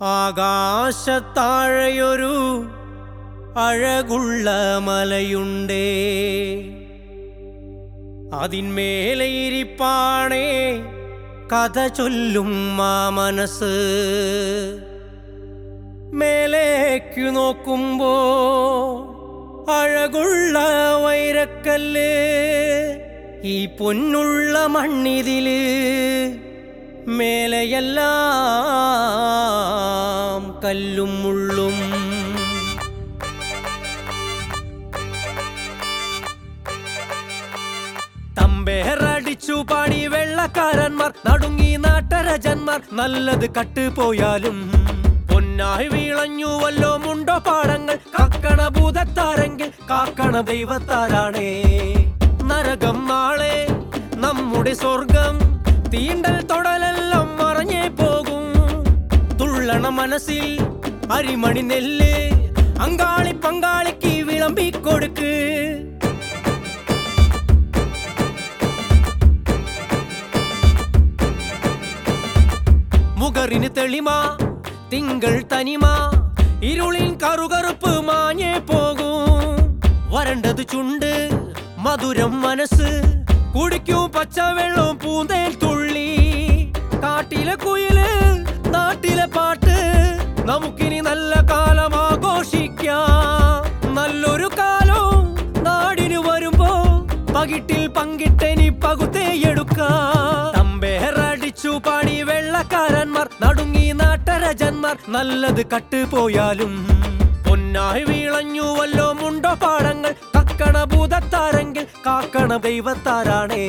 ആകാശത്താഴയൊരു അഴകുള്ള മലയുണ്ടേ അതിന്മേലെ ഇരിപ്പാണേ കഥ ചൊല്ലും ആ മനസ്സ് മേലേക്കു നോക്കുമ്പോ അഴകുള്ള വൈരക്കല്ല് ഈ പൊന്നുള്ള മണ്ണിതില് മേലെയെല്ലാം കല്ലും മുള്ളും തമ്പേറടിച്ചു പാടി വെള്ളക്കാരന്മാർ നടുങ്ങി നാട്ടരജന്മാർ നല്ലത് കട്ടുപോയാലും പൊന്നായി വീളഞ്ഞുവല്ലോ മുണ്ടോ പാടങ്ങൾ കക്കണ ഭൂതത്താരെങ്കിൽ കാക്കണ ദൈവത്താരാണേ നരകം നാളെ നമ്മുടെ സ്വർഗം തീണ്ടൽ തൊടലെല്ലാം മറഞ്ഞേ പോകും തുള്ളണ മനസ്സിൽ അരിമണി നെല്ല് അങ്കാളി പങ്കാളിക്ക് വിളമ്പിക്കൊടുക്ക് മുഖറിന് തെളിമ തിങ്കൾ തനിമ ഇരുളിൻ കറുകറുപ്പ് മാഞ്ഞേ പോകും വരണ്ടത് ചുണ്ട് മധുരം മനസ്സ് കുടിക്കും പച്ചവെള്ളവും പൂന്തേൽ തുള്ളി കാട്ടിലെ കുയില് നാട്ടിലെ പാട്ട് നമുക്കിനി നല്ല കാലം ആഘോഷിക്കാം നല്ലൊരു കാലം നാടിന് വരുമ്പോ പകിട്ടിൽ പങ്കിട്ടെനി പകുത്തേയെടുക്കാം തമ്പേറടിച്ചു പാടി വെള്ളക്കാരന്മാർ നടുങ്ങി നാട്ടരജന്മാർ നല്ലത് കട്ടുപോയാലും പൊന്നായി വീളഞ്ഞുവല്ലോ മുണ്ടോ പാടങ്ങൾ കക്കണ ഭൂതത്താരെങ്കിൽ കാക്കണ ദൈവത്താരാണേ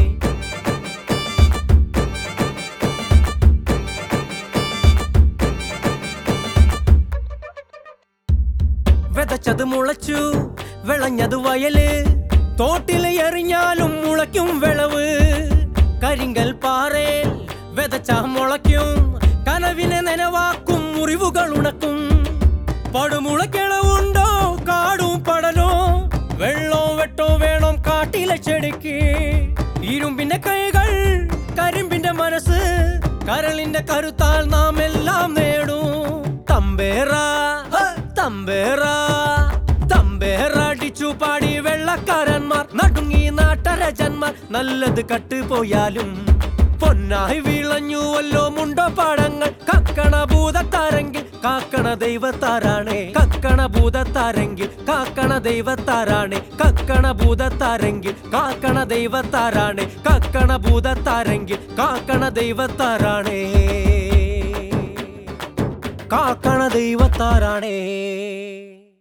വിതച്ചത് മുളച്ചു വിളഞ്ഞത് വയല് തോട്ടില് എറിഞ്ഞാലും മുളയ്ക്കും വിളവ് കരിങ്കൽ പാറേൽ വിതച്ച മുളയ്ക്കും കനവിനെ നനവാക്കും മുറിവുകൾ ഉണക്കും പടുമുളക്കിളവുണ്ടോ കാടും പടലോ വെള്ളോ വെട്ടോ വേണം കാട്ടിലെ ചെടിക്ക് ഇരുമ്പിന്റെ കൈകൾ കരിമ്പിന്റെ മനസ്സ് കരളിന്റെ കരുത്താൽ നാം എല്ലാം നേടും തമ്പേറ തമ്പേറ തമ്പേറടിച്ചു പാടി വെള്ളക്കാരന്മാർ നടുങ്ങി നാട്ടരജന്മാർ നല്ലത് കട്ടുപോയാലും പൊന്നായി വീളഞ്ഞുവല്ലോ മുണ്ടോ പാടങ്ങൾ കക്കണ ഭൂതത്താരെങ്കിൽ കാക്കണ ദൈവത്താരാണേ കക്കണ ഭൂതത്താരെങ്കിൽ കാക്കണ ദൈവത്താരാണേ കക്കണ ഭൂതത്താരെങ്കിൽ കാക്കണ ദൈവത്താരാണേ കക്കണ ഭൂതത്താരെങ്കിൽ കാക്കണ ദൈവത്താരാണേ കാക്കണ ദൈവത്താരാണേ